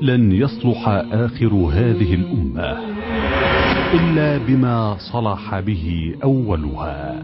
لن يصلح آخر هذه الأمة إلا بما صلح به أولها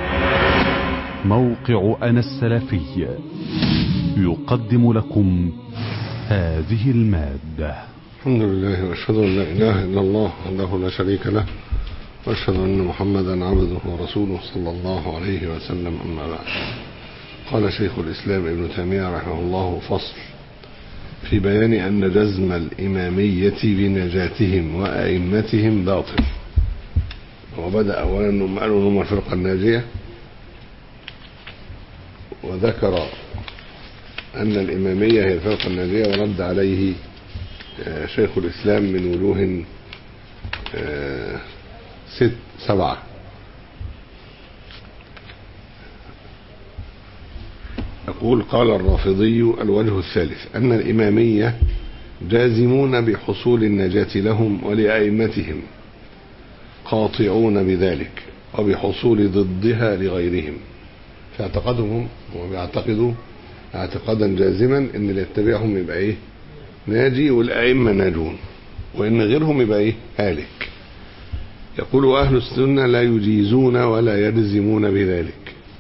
موقع أنا السلفي يقدم لكم هذه المادة الحمد لله واشهد ان لا اله الا الله وحده لا شريك له واشهد ان محمدا عبده ورسوله صلى الله عليه وسلم اما بعد قال شيخ الاسلام ابن تيميه رحمه الله فصل في بيان ان جزم الاماميه بنجاتهم وائمتهم باطل وبدا اولا انهم قالوا انهم الفرقه الناجيه وذكر ان الاماميه هي الفرقه الناجيه ورد عليه شيخ الإسلام من وجوه ست سبعة يقول قال الرافضي الوجه الثالث أن الإمامية جازمون بحصول النجاة لهم ولأئمتهم قاطعون بذلك وبحصول ضدها لغيرهم في اعتقادهم هم بيعتقدوا اعتقادا جازما ان اللي يتبعهم يبقى ايه ناجي والأئمة ناجون وإن غيرهم يبقى إيه هالك يقول أهل السنة لا يجيزون ولا يلزمون بذلك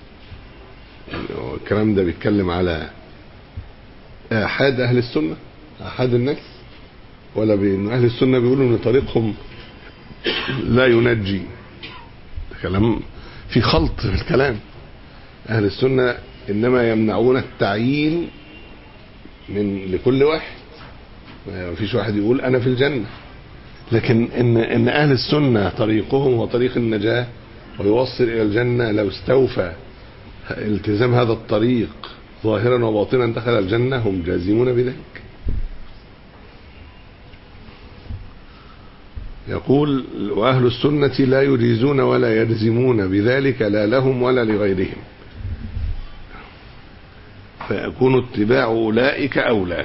الكلام ده بيتكلم على آحاد أهل السنة آحاد الناس ولا بأن أهل السنة بيقولوا إن طريقهم لا ينجي كلام في خلط في الكلام أهل السنة إنما يمنعون التعيين من لكل واحد ما فيش واحد يقول انا في الجنه لكن ان ان اهل السنه طريقهم هو طريق النجاه ويوصل الى الجنه لو استوفى التزام هذا الطريق ظاهرا وباطنا دخل الجنه هم جازمون بذلك يقول واهل السنه لا يجيزون ولا يلزمون بذلك لا لهم ولا لغيرهم فيكون اتباع اولئك اولى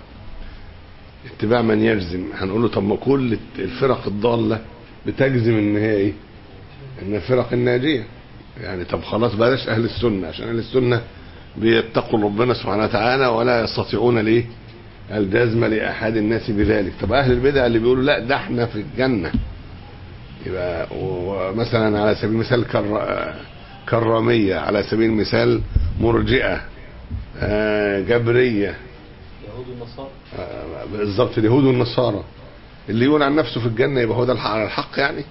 اتباع من يجزم هنقول له طب ما كل الفرق الضاله بتجزم ان هي ايه؟ ان الفرق الناجيه يعني طب خلاص بلاش اهل السنه عشان اهل السنه بيتقوا ربنا سبحانه وتعالى ولا يستطيعون ليه؟ الجزم لاحد الناس بذلك طب اهل البدع اللي بيقولوا لا ده احنا في الجنه يبقى مثلا على سبيل المثال كر... كراميه على سبيل المثال مرجئه جبريه اليهود والنصارى بالظبط اليهود والنصارى اللي يقول عن نفسه في الجنة يبقى هو ده على الحق يعني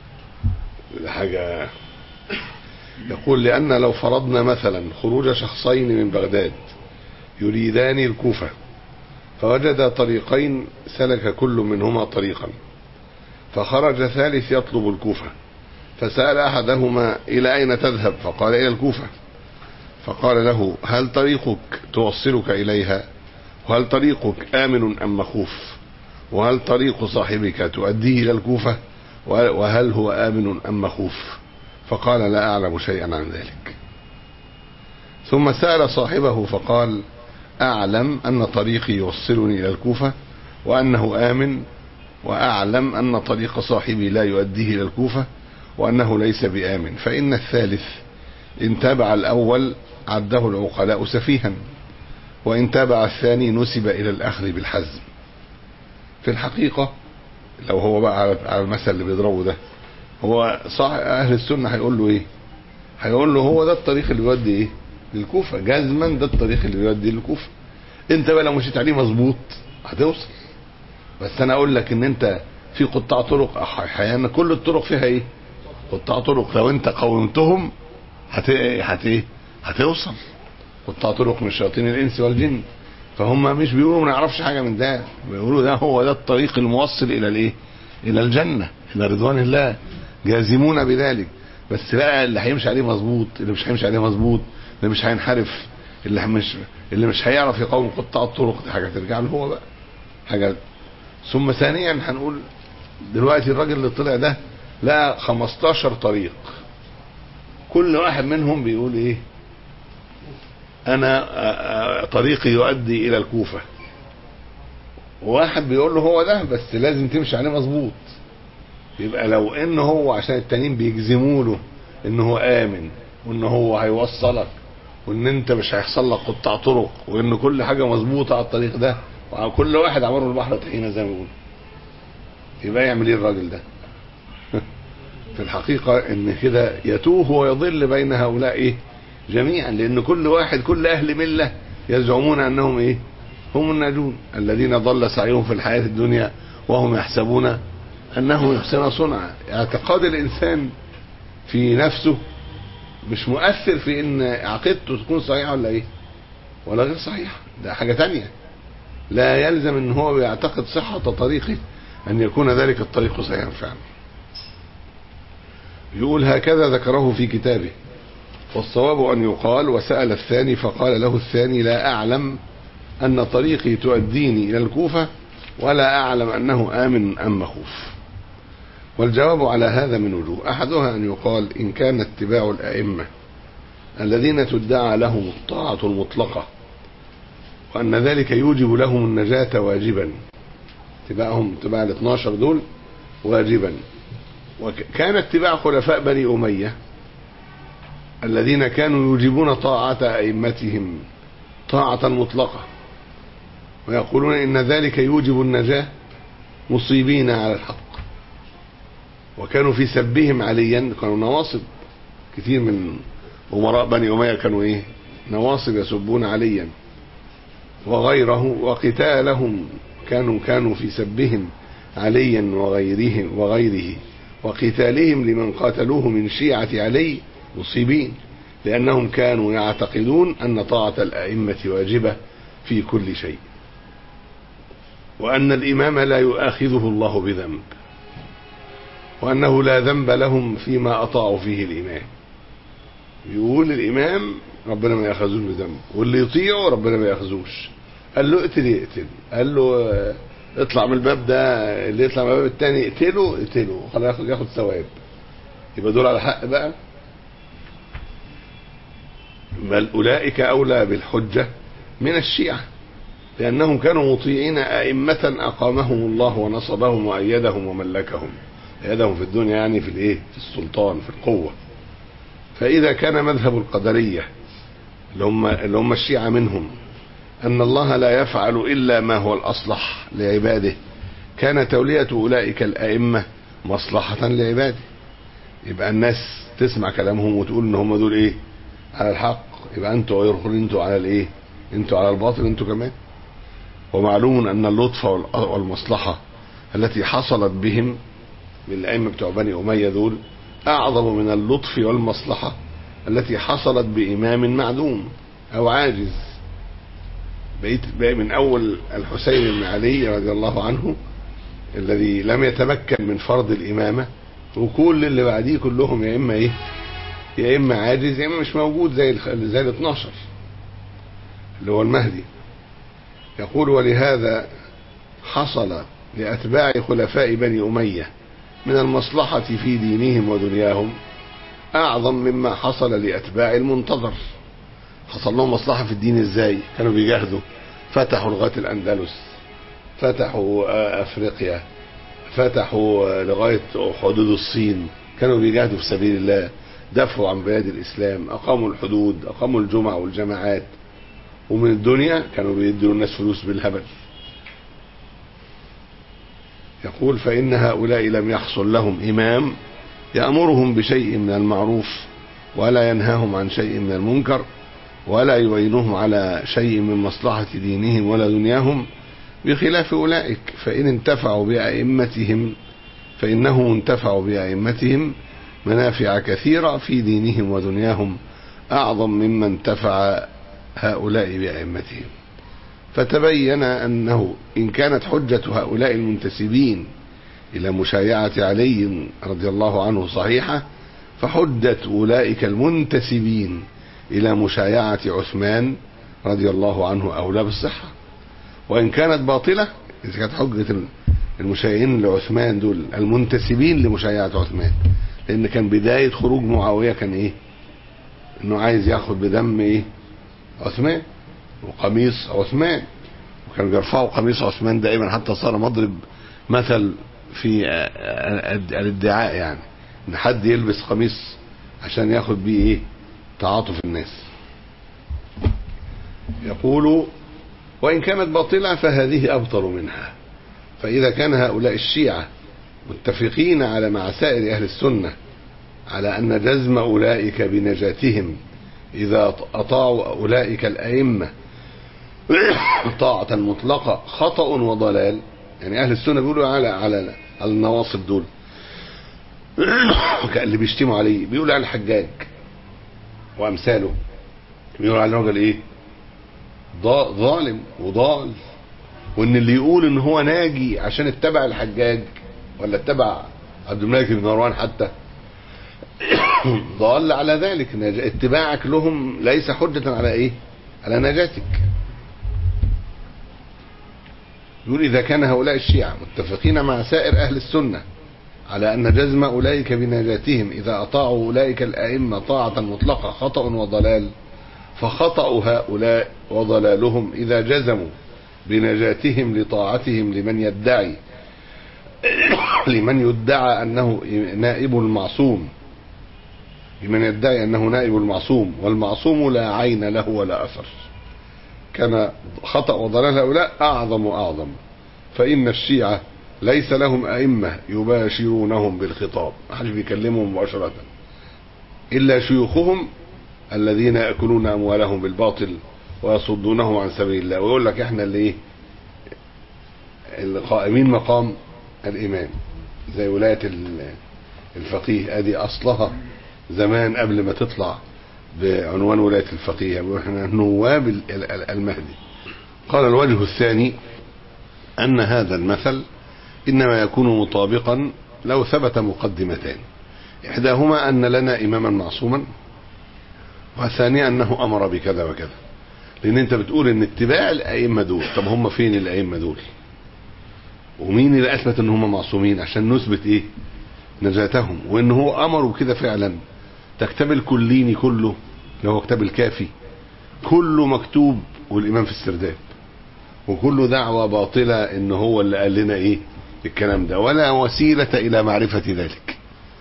ده حاجة يقول لأن لو فرضنا مثلا خروج شخصين من بغداد يريدان الكوفة فوجد طريقين سلك كل منهما طريقا فخرج ثالث يطلب الكوفة فسأل أحدهما إلى أين تذهب فقال إلى الكوفة فقال له هل طريقك توصلك إليها وهل طريقك آمن أم مخوف وهل طريق صاحبك تؤديه إلى الكوفة وهل هو آمن أم مخوف فقال لا أعلم شيئا عن ذلك ثم سأل صاحبه فقال أعلم أن طريقي يوصلني إلى الكوفة وأنه آمن وأعلم أن طريق صاحبي لا يؤديه إلى الكوفة وأنه ليس بآمن فإن الثالث إن تابع الأول عده العقلاء سفيها وإن تابع الثاني نسب إلى الأخذ بالحزم في الحقيقة لو هو بقى على المثل اللي بيضربه ده هو صح أهل السنة هيقول له إيه هيقول له هو ده الطريق اللي بيودي إيه للكوفة جزما ده الطريق اللي بيودي للكوفة أنت بقى لو مشيت عليه مظبوط هتوصل بس أنا أقول لك إن أنت في قطاع طرق أحيانا كل الطرق فيها إيه قطاع طرق لو أنت قومتهم هت هت هتوصل قطاع طرق من شياطين الانس والجن فهم مش بيقولوا ما نعرفش حاجه من ده بيقولوا ده هو ده الطريق الموصل الى الايه الى الجنه الى رضوان الله جازمون بذلك بس لا اللي هيمشي عليه مظبوط اللي مش هيمشي عليه مظبوط اللي مش هينحرف اللي مش اللي مش هيعرف يقاوم قطاع الطرق دي حاجه ترجع له هو بقى حاجه ثم ثانيا هنقول دلوقتي الراجل اللي طلع ده لقى 15 طريق كل واحد منهم بيقول ايه انا طريقي يؤدي الى الكوفة واحد بيقول له هو ده بس لازم تمشي عليه مظبوط يبقى لو ان هو عشان التانيين بيجزموا له ان هو امن وان هو هيوصلك وان انت مش هيحصل لك قطاع طرق وان كل حاجه مظبوطه على الطريق ده وكل واحد عمره البحر طحينة زي ما بيقولوا يبقى يعمل ايه الراجل ده في الحقيقة ان كده يتوه ويضل بين هؤلاء ايه جميعا لان كل واحد كل اهل ملة يزعمون انهم ايه هم الناجون الذين ضل سعيهم في الحياة الدنيا وهم يحسبون انه يحسن صنعا اعتقاد الانسان في نفسه مش مؤثر في ان عقيدته تكون صحيحة ولا ايه ولا غير صحيحة ده حاجة تانية لا يلزم ان هو يعتقد صحة طريقه ان يكون ذلك الطريق صحيحا فعلا يقول هكذا ذكره في كتابه والصواب أن يقال وسأل الثاني فقال له الثاني لا أعلم أن طريقي تؤديني إلى الكوفة ولا أعلم أنه آمن أم مخوف والجواب على هذا من وجوه أحدها أن يقال إن كان اتباع الأئمة الذين تدعى لهم الطاعة المطلقة وأن ذلك يوجب لهم النجاة واجبا اتباعهم اتباع ال 12 دول واجبا وكان اتباع خلفاء بني أمية الذين كانوا يوجبون طاعة أئمتهم طاعة مطلقة ويقولون إن ذلك يوجب النجاة مصيبين على الحق وكانوا في سبهم عليا كانوا نواصب كثير من أمراء بني أمية كانوا إيه نواصب يسبون عليا وغيره وقتالهم كانوا كانوا في سبهم عليا وغيره وغيره وقتالهم لمن قاتلوه من شيعة علي مصيبين لأنهم كانوا يعتقدون أن طاعة الأئمة واجبة في كل شيء وأن الإمام لا يؤاخذه الله بذنب وأنه لا ذنب لهم فيما أطاعوا فيه الإمام يقول الإمام ربنا ما يأخذوش بذنب واللي يطيعه ربنا ما يأخذوش قال له اقتل يقتل قال له اطلع من الباب ده اللي يطلع من الباب الثاني اقتله اقتله خلاص ياخد ياخد ثواب يبقى دول على حق بقى بل اولئك اولى بالحجه من الشيعه لانهم كانوا مطيعين ائمه اقامهم الله ونصبهم وايدهم وملكهم ايدهم في الدنيا يعني في الايه في السلطان في القوه فاذا كان مذهب القدريه اللي هم اللي هم الشيعه منهم أن الله لا يفعل إلا ما هو الأصلح لعباده كان تولية أولئك الأئمة مصلحة لعباده يبقى الناس تسمع كلامهم وتقول ان هم دول ايه على الحق يبقى انتوا يدخل انتوا على الايه انتوا على الباطل انتوا كمان ومعلوم ان اللطف والمصلحة التي حصلت بهم من الائمة بتوع بني امية دول اعظم من اللطف والمصلحة التي حصلت بامام معدوم او عاجز بقيت بقى من اول الحسين بن علي رضي الله عنه الذي لم يتمكن من فرض الامامه وكل اللي بعديه كلهم يا اما ايه يا اما عاجز يا اما مش موجود زي ال زي ال 12 اللي هو المهدي يقول ولهذا حصل لاتباع خلفاء بني اميه من المصلحه في دينهم ودنياهم اعظم مما حصل لاتباع المنتظر حصل لهم مصلحه في الدين ازاي كانوا بيجاهدوا فتحوا لغايه الاندلس فتحوا افريقيا فتحوا لغايه حدود الصين كانوا بيجاهدوا في سبيل الله دافعوا عن بلاد الاسلام اقاموا الحدود اقاموا الجمع والجماعات ومن الدنيا كانوا بيدوا الناس فلوس بالهبل يقول فان هؤلاء لم يحصل لهم امام يامرهم بشيء من المعروف ولا ينهاهم عن شيء من المنكر ولا يعينهم على شيء من مصلحة دينهم ولا دنياهم بخلاف أولئك فإن انتفعوا بأئمتهم فإنهم انتفعوا بأئمتهم منافع كثيرة في دينهم ودنياهم أعظم مما انتفع هؤلاء بأئمتهم فتبين أنه إن كانت حجة هؤلاء المنتسبين إلى مشايعة علي رضي الله عنه صحيحة فحجة أولئك المنتسبين إلى مشايعة عثمان رضي الله عنه أولى بالصحة وإن كانت باطلة إذا كانت حجة المشايعين لعثمان دول المنتسبين لمشايعة عثمان لأن كان بداية خروج معاوية كان إيه؟ إنه عايز ياخد بدم إيه؟ عثمان وقميص عثمان وكانوا بيرفعوا قميص عثمان دائما حتى صار مضرب مثل في الادعاء يعني إن حد يلبس قميص عشان ياخد بيه إيه؟ تعاطف الناس يقول وإن كانت باطلة فهذه أبطل منها فإذا كان هؤلاء الشيعة متفقين على مع سائر أهل السنة على أن جزم أولئك بنجاتهم إذا أطاعوا أولئك الأئمة طاعة مطلقة خطأ وضلال يعني أهل السنة بيقولوا على على على النواصب دول اللي بيشتموا عليه بيقولوا على الحجاج وأمثاله بيقولوا على الراجل إيه ضا- ظالم وضال وإن اللي يقول إن هو ناجي عشان اتبع الحجاج ولا اتبع عبد الملك بن مروان حتى ضال على ذلك نج- اتباعك لهم ليس حجة على ايه على نجاتك يقول إذا كان هؤلاء الشيعة متفقين مع سائر أهل السنة على أن جزم أولئك بنجاتهم إذا أطاعوا أولئك الأئمة طاعة مطلقة خطأ وضلال فخطأ هؤلاء وضلالهم إذا جزموا بنجاتهم لطاعتهم لمن يدعي لمن يدعى أنه نائب المعصوم لمن يدعي أنه نائب المعصوم والمعصوم لا عين له ولا أثر كان خطأ وضلال هؤلاء أعظم وأعظم فإن الشيعة ليس لهم أئمة يباشرونهم بالخطاب محدش بيكلمهم مباشرة إلا شيوخهم الذين يأكلون أموالهم بالباطل ويصدونهم عن سبيل الله ويقول لك احنا اللي ايه القائمين مقام الإمام زي ولاية ال- الفقيه ادي أصلها زمان قبل ما تطلع بعنوان ولاية الفقيه بيقول احنا نواب ال- ال- المهدي قال الوجه الثاني أن هذا المثل إنما يكون مطابقا لو ثبت مقدمتان إحداهما أن لنا إماما معصوما والثانية أنه أمر بكذا وكذا لأن أنت بتقول إن اتباع الأئمة دول طب هم فين الأئمة دول ومين اللي أثبت إن هم معصومين عشان نثبت إيه نجاتهم وإن هو أمروا كده فعلا ده كتاب الكليني كله اللي هو كتاب الكافي كله مكتوب والإمام في السرداب وكله دعوة باطلة إن هو اللي قال لنا إيه الكلام ده ولا وسيلة إلى معرفة ذلك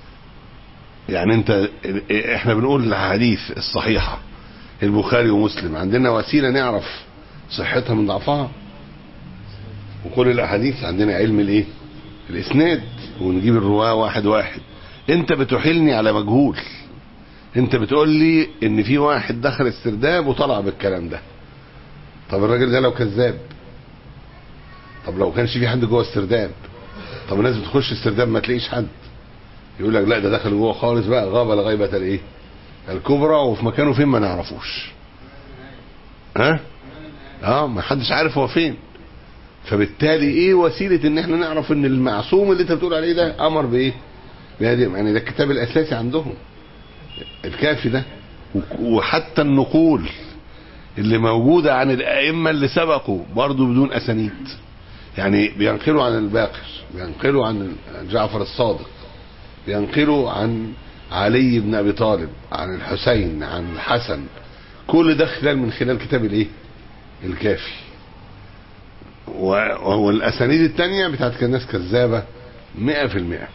يعني انت احنا بنقول الحديث الصحيحة البخاري ومسلم عندنا وسيلة نعرف صحتها من ضعفها وكل الاحاديث عندنا علم الايه الاسناد ونجيب الرواه واحد واحد انت بتحيلني على مجهول انت بتقول لي ان في واحد دخل السرداب وطلع بالكلام ده طب الراجل ده لو كذاب طب لو كانش في حد جوه السرداب طب الناس بتخش السرداب ما تلاقيش حد يقول لك لا ده دخل جوه خالص بقى غاب الغيبة الايه الكبرى وفي مكانه فين ما نعرفوش ها اه ما حدش عارف هو فين فبالتالي ايه وسيلة ان احنا نعرف ان المعصوم اللي انت بتقول عليه ده امر بايه بهذه يعني ده الكتاب الاساسي عندهم الكافي ده وحتى النقول اللي موجودة عن الائمة اللي سبقوا برضو بدون اسانيد يعني بينقلوا عن الباقر بينقلوا عن جعفر الصادق بينقلوا عن علي بن ابي طالب عن الحسين عن الحسن كل ده خلال من خلال كتاب الايه الكافي و- والاسانيد التانية بتاعت ناس كذابة مئة في المئة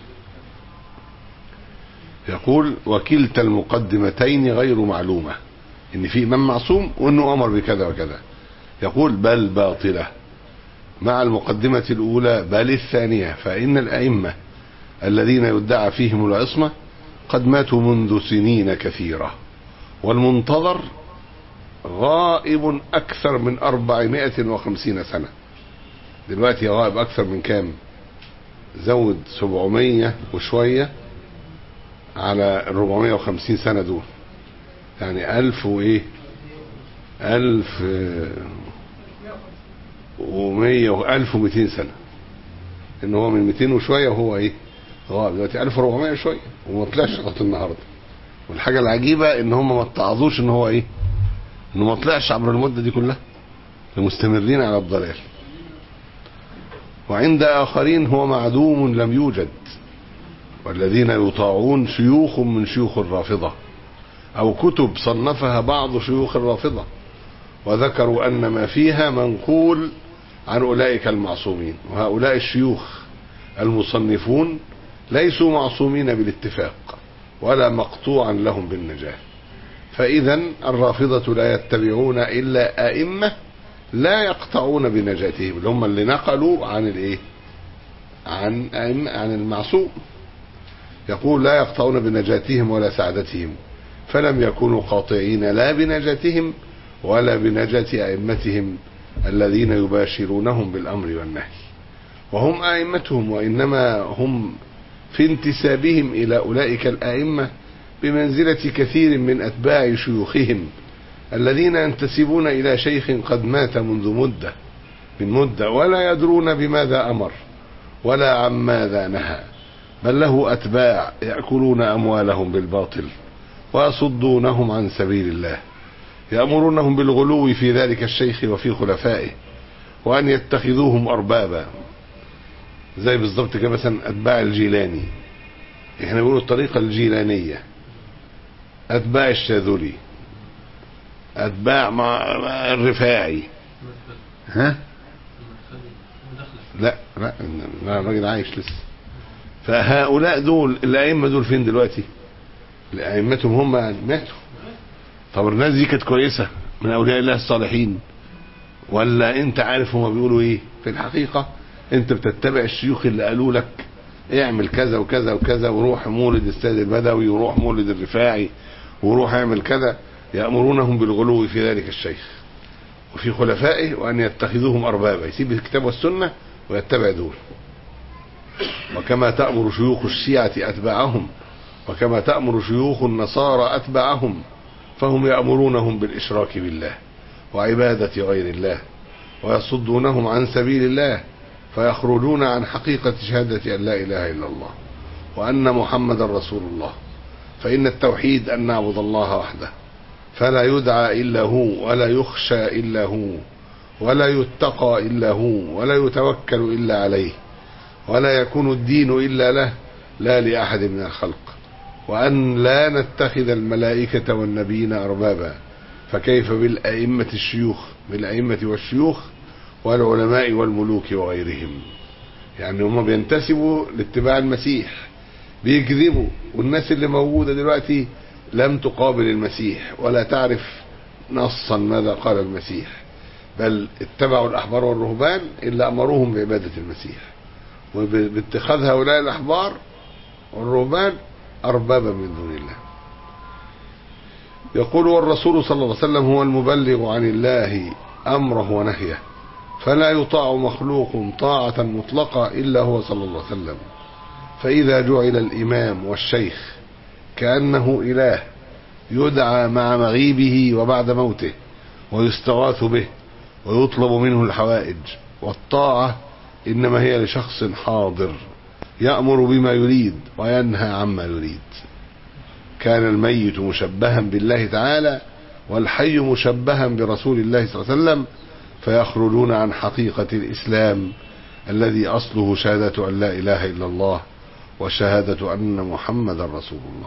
يقول وكلتا المقدمتين غير معلومة ان في امام معصوم وانه امر بكذا وكذا يقول بل باطلة مع المقدمة الاولى بل الثانية فان الائمة الذين يدعى فيهم العصمة قد ماتوا منذ سنين كثيرة والمنتظر غائب أكثر من أربعمائة وخمسين سنة دلوقتي غائب أكثر من كام زود سبعمية وشوية على الربعمية وخمسين سنة دول يعني ألف وإيه ألف ومية وألف ومئتين سنة إن هو من مئتين وشوية وهو إيه غائب دلوقتي 1400 شويه وما طلعش لغايه النهارده والحاجه العجيبه ان هم ما اتعظوش ان هو ايه انه ما طلعش عبر المده دي كلها مستمرين على الضلال وعند اخرين هو معدوم لم يوجد والذين يطاعون شيوخ من شيوخ الرافضه او كتب صنفها بعض شيوخ الرافضه وذكروا ان ما فيها منقول عن اولئك المعصومين وهؤلاء الشيوخ المصنفون ليسوا معصومين بالاتفاق ولا مقطوعا لهم بالنجاة فإذا الرافضة لا يتبعون إلا أئمة لا يقطعون بنجاتهم اللي هم اللي نقلوا عن الايه عن عن المعصوم يقول لا يقطعون بنجاتهم ولا سعادتهم فلم يكونوا قاطعين لا بنجاتهم ولا بنجاة أئمتهم الذين يباشرونهم بالأمر والنهي وهم أئمتهم وإنما هم في انتسابهم إلى أولئك الأئمة بمنزلة كثير من أتباع شيوخهم الذين ينتسبون إلى شيخ قد مات منذ مدة من مدة ولا يدرون بماذا أمر ولا عن ماذا نهى بل له أتباع يأكلون أموالهم بالباطل ويصدونهم عن سبيل الله يأمرونهم بالغلو في ذلك الشيخ وفي خلفائه وأن يتخذوهم أربابا زي بالضبط كده مثلا أتباع الجيلاني احنا بنقول الطريقة الجيلانية أتباع الشاذلي أتباع مع الرفاعي ها لا لا لا الراجل عايش لسه فهؤلاء دول الأئمة دول فين دلوقتي أئمتهم هم ماتوا طب الناس دي كانت كويسة من أولياء الله الصالحين ولا أنت عارف هما بيقولوا إيه في الحقيقة أنت بتتبع الشيوخ اللي قالوا لك اعمل كذا وكذا وكذا وروح مولد السيد البدوي وروح مولد الرفاعي وروح اعمل كذا يأمرونهم بالغلو في ذلك الشيخ وفي خلفائه وأن يتخذوهم أربابا يسيب الكتاب والسنة ويتبع دول وكما تأمر شيوخ الشيعة أتباعهم وكما تأمر شيوخ النصارى أتباعهم فهم يأمرونهم بالإشراك بالله وعبادة غير الله ويصدونهم عن سبيل الله فيخرجون عن حقيقة شهادة أن لا إله إلا الله وأن محمد رسول الله فإن التوحيد أن نعبد الله وحده فلا يدعى إلا هو ولا يخشى إلا هو ولا يتقى إلا هو ولا يتوكل إلا عليه ولا يكون الدين إلا له لا لأحد من الخلق وأن لا نتخذ الملائكة والنبيين أربابا فكيف بالأئمة الشيوخ بالأئمة والشيوخ والعلماء والملوك وغيرهم يعني هم بينتسبوا لاتباع المسيح بيكذبوا والناس اللي موجودة دلوقتي لم تقابل المسيح ولا تعرف نصا ماذا قال المسيح بل اتبعوا الأحبار والرهبان إلا أمروهم بعبادة المسيح وباتخاذ هؤلاء الأحبار والرهبان أربابا من دون الله يقول والرسول صلى الله عليه وسلم هو المبلغ عن الله أمره ونهيه فلا يطاع مخلوق طاعة مطلقة إلا هو صلى الله عليه وسلم فإذا جعل الإمام والشيخ كأنه إله يدعى مع مغيبه وبعد موته ويستغاث به ويطلب منه الحوائج والطاعة إنما هي لشخص حاضر يأمر بما يريد وينهى عما يريد كان الميت مشبها بالله تعالى والحي مشبها برسول الله صلى الله عليه وسلم فيخرجون عن حقيقة الإسلام الذي أصله شهادة أن لا إله إلا الله وشهادة أن محمدا رسول الله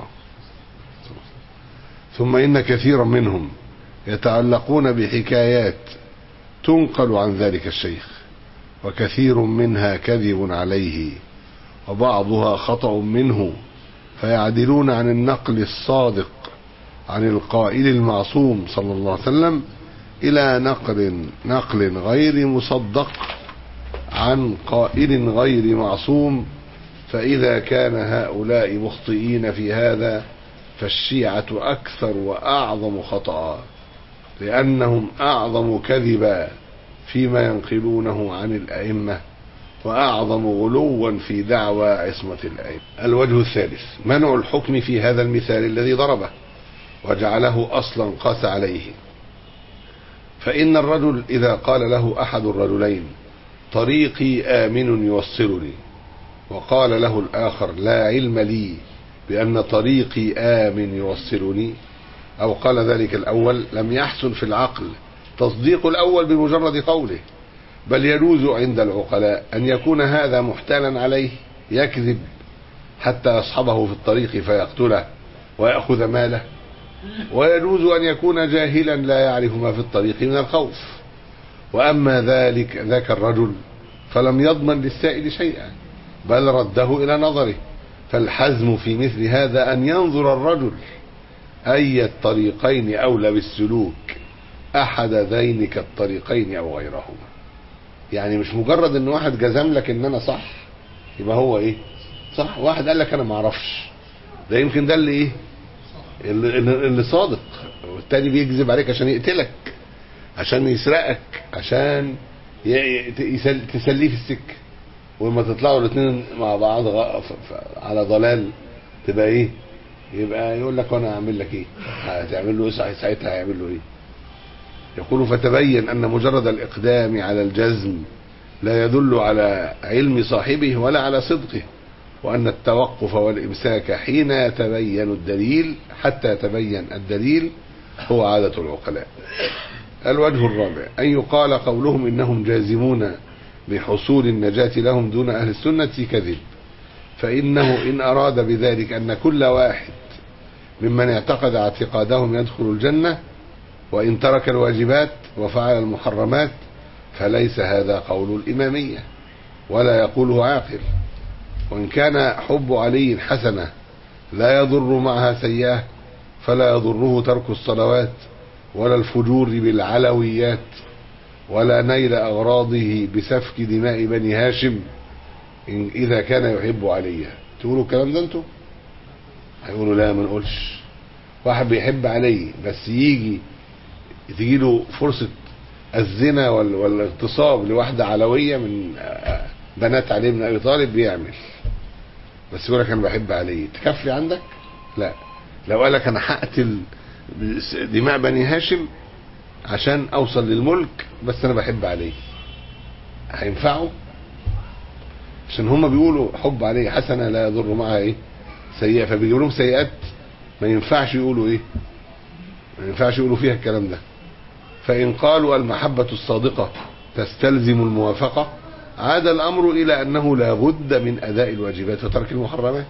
ثم إن كثيرا منهم يتعلقون بحكايات تنقل عن ذلك الشيخ وكثير منها كذب عليه وبعضها خطأ منه فيعدلون عن النقل الصادق عن القائل المعصوم صلى الله عليه وسلم إلى نقل نقل غير مصدق عن قائل غير معصوم فإذا كان هؤلاء مخطئين في هذا فالشيعة أكثر وأعظم خطأ لأنهم أعظم كذبا فيما ينقلونه عن الأئمة وأعظم غلوا في دعوى عصمة الأئمة الوجه الثالث منع الحكم في هذا المثال الذي ضربه وجعله أصلا قاس عليه فإن الرجل إذا قال له أحد الرجلين طريقي آمن يوصلني وقال له الآخر لا علم لي بأن طريقي آمن يوصلني أو قال ذلك الأول لم يحسن في العقل تصديق الأول بمجرد قوله بل يجوز عند العقلاء أن يكون هذا محتالا عليه يكذب حتى يصحبه في الطريق فيقتله ويأخذ ماله ويجوز أن يكون جاهلا لا يعرف ما في الطريق من الخوف وأما ذلك ذاك الرجل فلم يضمن للسائل شيئا بل رده إلى نظره فالحزم في مثل هذا أن ينظر الرجل أي الطريقين أولى بالسلوك أحد ذين كالطريقين أو غيرهما يعني مش مجرد ان واحد جزم لك ان انا صح يبقى هو ايه صح واحد قال لك انا ما اعرفش ده يمكن ده اللي ايه اللي, اللي صادق والتاني بيكذب عليك عشان يقتلك عشان يسرقك عشان ي- يسل- تسليه في السكه ولما تطلعوا الاثنين مع بعض غ- ف- ف- على ضلال تبقى ايه يبقى يقول لك وانا اعمل لك ايه هتعمل له ايه ساعتها ساعتها هيعمل له ايه يقول فتبين ان مجرد الاقدام على الجزم لا يدل على علم صاحبه ولا على صدقه وان التوقف والامساك حين يتبين الدليل حتى يتبين الدليل هو عاده العقلاء الوجه الرابع أن يقال قولهم إنهم جازمون بحصول النجاة لهم دون أهل السنة كذب فإنه إن أراد بذلك أن كل واحد ممن اعتقد اعتقادهم يدخل الجنة وإن ترك الواجبات وفعل المحرمات فليس هذا قول الإمامية ولا يقوله عاقل وإن كان حب علي حسنة لا يضر معها سيئة فلا يضره ترك الصلوات ولا الفجور بالعلويات ولا نيل أغراضه بسفك دماء بني هاشم إن إذا كان يحب عليا تقولوا الكلام ده انتوا هيقولوا لا ما نقولش واحد بيحب علي بس يجي تجي له فرصة الزنا وال- والاغتصاب لواحدة علوية من آه، بنات علي بن أبي طالب بيعمل بس يقول لك أنا بحب علي تكفي عندك؟ لا لو قال لك أنا هقتل دماء بني هاشم عشان أوصل للملك بس أنا بحب علي هينفعه؟ عشان هما بيقولوا حب عليه حسنة لا يضر معها ايه سيئة فبيجيب لهم سيئات ما ينفعش يقولوا ايه ما ينفعش يقولوا فيها الكلام ده فإن قالوا المحبة الصادقة تستلزم الموافقة عاد الأمر إلى أنه لا بد من أداء الواجبات وترك المحرمات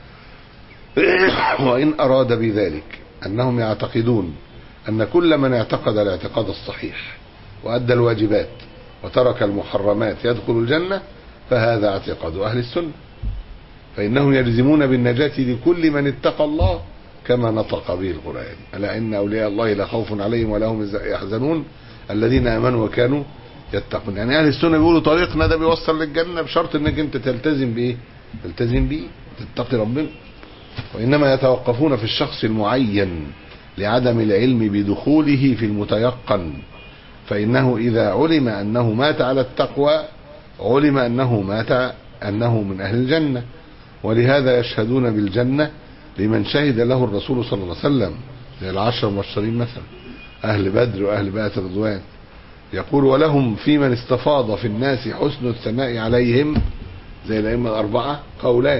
وإن أراد بذلك أنهم يعتقدون أن كل من اعتقد الاعتقاد الصحيح وأدى الواجبات وترك المحرمات يدخل الجنة فهذا اعتقاد أهل السنة فإنهم يلزمون بالنجاة لكل من اتقى الله كما نطق به القرآن ألا إن أولياء الله لا خوف عليهم ولا هم يحزنون الذين آمنوا وكانوا يتقون يعني أهل السنة بيقولوا طريقنا ده بيوصل للجنة بشرط إنك أنت تلتزم بإيه تلتزم بيه تتقي ربنا وإنما يتوقفون في الشخص المعين لعدم العلم بدخوله في المتيقن فإنه إذا علم أنه مات على التقوى علم أنه مات أنه من أهل الجنة ولهذا يشهدون بالجنة لمن شهد له الرسول صلى الله عليه وسلم زي العشر المبشرين مثلا أهل بدر وأهل بيت الرضوان يقول ولهم في من استفاض في الناس حسن الثناء عليهم زي الأئمة الأربعة قولان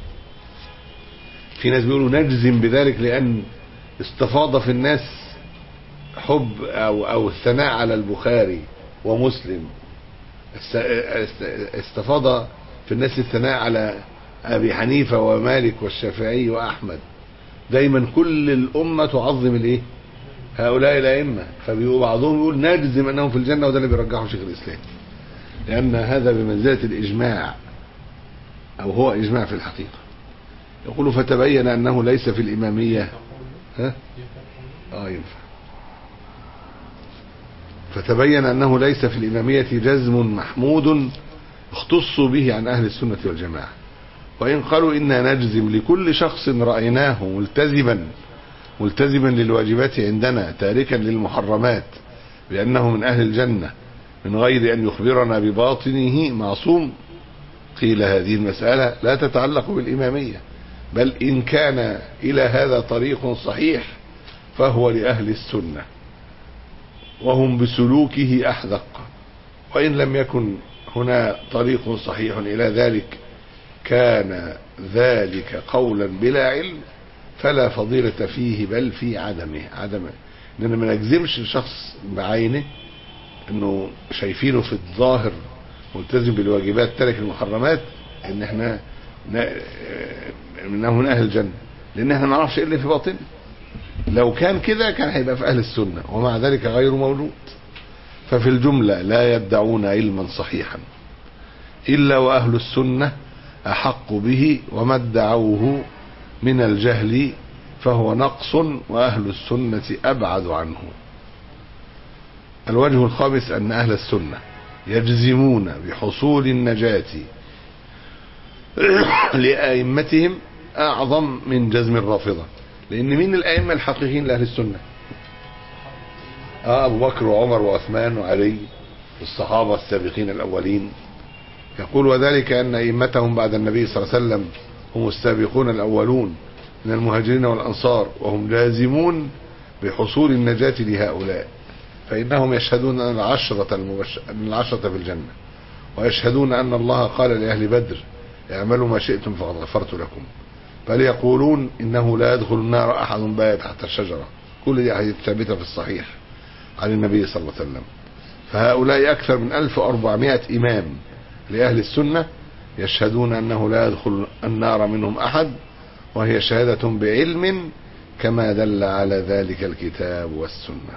في ناس بيقولوا نجزم بذلك لأن استفاض في الناس حب أو أو الثناء على البخاري ومسلم است- است- استفاض في الناس الثناء على أبي حنيفة ومالك والشافعي وأحمد دايما كل الأمة تعظم الإيه هؤلاء الأئمة فبيقول بعضهم يقول نجزم أنهم في الجنة وده اللي بيرجحه شيخ الإسلام لأن هذا بمنزلة الإجماع أو هو إجماع في الحقيقة يقول فتبين أنه ليس في الإمامية ها؟ آه ينفع فتبين أنه ليس في الإمامية جزم محمود اختصوا به عن أهل السنة والجماعة وإن قالوا إنا نجزم لكل شخص رأيناه ملتزما ملتزما للواجبات عندنا تاركا للمحرمات بأنه من أهل الجنة من غير أن يخبرنا بباطنه معصوم قيل هذه المسألة لا تتعلق بالإمامية بل إن كان إلى هذا طريق صحيح فهو لأهل السنة وهم بسلوكه أحذق وإن لم يكن هنا طريق صحيح إلى ذلك كان ذلك قولا بلا علم فلا فضيلة فيه بل في عدمه عدمه لأن ما نجزمش الشخص بعينه انه شايفينه في الظاهر ملتزم بالواجبات ترك المحرمات ان احنا ن- انه من اهل الجنه لان احنا ما نعرفش ايه اللي في باطنه لو كان كده كان هيبقى في اهل السنه ومع ذلك غير موجود ففي الجمله لا يدعون علما صحيحا الا واهل السنه احق به وما ادعوه من الجهل فهو نقص واهل السنه ابعد عنه الوجه الخامس أن أهل السنة يجزمون بحصول النجاة لأئمتهم أعظم من جزم الرافضة لأن مين الأئمة الحقيقيين لأهل السنة آه أبو بكر وعمر وعثمان وعلي الصحابة السابقين الأولين يقول وذلك أن أئمتهم بعد النبي صلى الله عليه وسلم هم السابقون الأولون من المهاجرين والأنصار وهم لازمون بحصول النجاة لهؤلاء فإنهم يشهدون أن العشرة, المبش... أن العشرة في الجنة ويشهدون أن الله قال لأهل بدر اعملوا ما شئتم فقد غفرت لكم بل يقولون إنه لا يدخل النار أحد بايت تحت الشجرة كل دي حديث ثابتة في الصحيح عن النبي صلى الله عليه وسلم فهؤلاء أكثر من 1400 إمام لأهل السنة يشهدون أنه لا يدخل النار منهم أحد وهي شهادة بعلم كما دل على ذلك الكتاب والسنة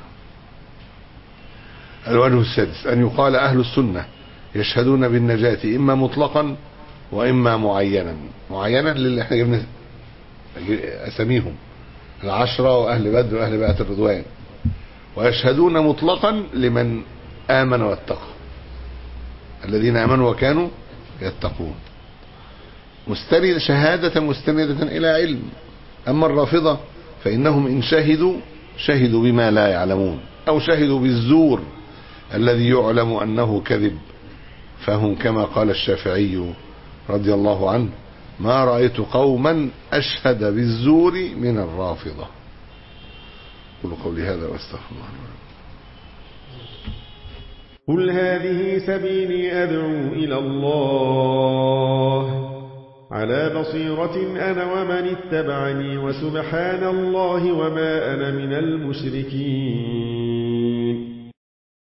الوجه السادس أن يقال أهل السنة يشهدون بالنجاة إما مطلقا وإما معينا معينا للي احنا جبنا أساميهم العشرة وأهل بدر وأهل بيعة الرضوان ويشهدون مطلقا لمن آمن واتقى الذين آمنوا وكانوا يتقون مستند شهادة مستندة إلى علم أما الرافضة فإنهم إن شهدوا شهدوا بما لا يعلمون أو شهدوا بالزور الذي يعلم أنه كذب فهم كما قال الشافعي رضي الله عنه ما رأيت قوما أشهد بالزور من الرافضة قل قولي هذا واستغفر الله قل هذه سبيلي أدعو إلى الله على بصيرة أنا ومن اتبعني وسبحان الله وما أنا من المشركين